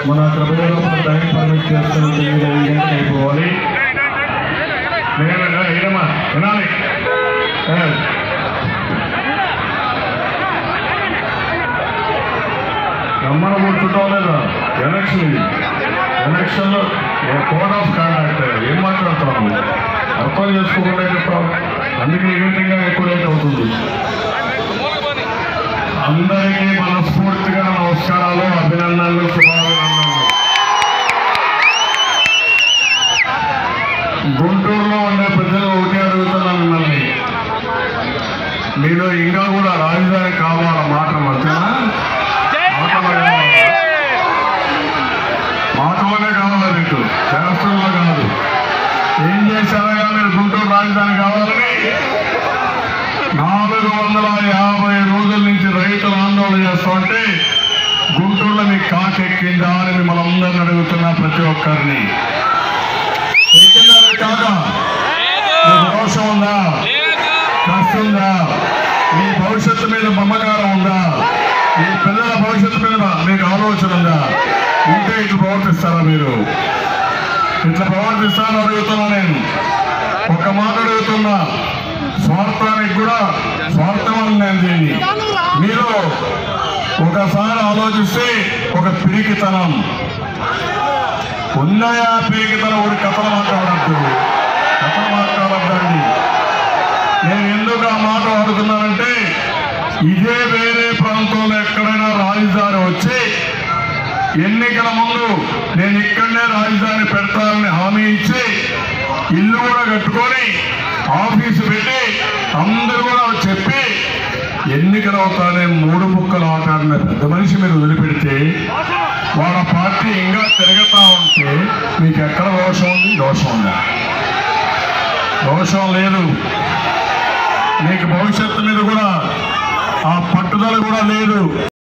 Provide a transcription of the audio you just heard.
మన అక్కడ పోయే లోపల టైం పర్మిట్ చేస్తున్న తొమ్మిది ఐదు గంటలకు అయిపోవాలి నేను ఇదమ్మా వినాలి ఏ. రమ్మన కూర్చుంటాం లేదా ఎలక్షన్ ఇది ఎలక్షన్ లో కోడ్ ఆఫ్ కాండక్ట్ ఏం మాట్లాడతావు అర్థం చేసుకోకుండా చెప్తావు అందుకే ఈ విధంగా ఎక్కువ లేట్ అవుతుంది అందరికీ మనస్ఫూర్తిగా నమస్కారాలు అభినందనలు శుభాభినందనలు గుంటూరులో ఉండే ప్రజలు ఒకటి అడుగుతున్నాను మిమ్మల్ని మీలో ఇంకా కూడా రాజధాని కావాల మాట మధ్యన మాట మధ్యన మాటలోనే కావాలి మీకు శాస్త్రంలో కాదు ఏం చేశారా మీరు గుంటూరు రాజధాని కావాలని నాలుగు వందల యాభై రోజుల నుంచి రైతులు ఆందోళన చేస్తుంటే గుంటూరులో మీకు కాకెక్కిందా అని మిమ్మల్ని అందరిని అడుగుతున్నా ప్రతి ఒక్కరిని ఎక్కిందా మీకు కాక మీకు రోషం ఉందా కష్టం ఉందా మీ భవిష్యత్తు మీద మమకారం ఉందా మీ పిల్లల భవిష్యత్తు మీద మీకు ఆలోచన ఉందా ఉంటే ఇట్లా ప్రవర్తిస్తారా మీరు ఇట్లా ప్రవర్తిస్తారని అడుగుతున్నా నేను ఒక మాట అడుగుతున్నా స్వార్థానికి కూడా స్వార్థం అని నేను దీన్ని మీరు ఒకసారి ఆలోచిస్తే ఒక పిరికితనం ఉన్నాయా పిరికితనం ఒక కథలు మాట్లాడద్దు కథలు మాట్లాడద్దండి నేను ఎందుకు ఆ మాట వాడుతున్నానంటే ఇదే వేరే ప్రాంతంలో ఎక్కడైనా రాజధాని వచ్చి ఎన్నికల ముందు నేను ఇక్కడనే రాజధాని పెడతానని హామీ ఇచ్చి ఇల్లు కూడా కట్టుకొని ఆఫీసు పెట్టి అందరూ కూడా చెప్పి ఎన్నికలు అవుతానే మూడు ముక్కలు ఆటాడిన పెద్ద మనిషి మీరు వదిలిపెడితే వాళ్ళ పార్టీ ఇంకా తిరగతా ఉంటే మీకు ఎక్కడ దోషం ఉంది దోషం ఉందా దోషం లేదు మీకు భవిష్యత్తు మీద కూడా ఆ పట్టుదల కూడా లేదు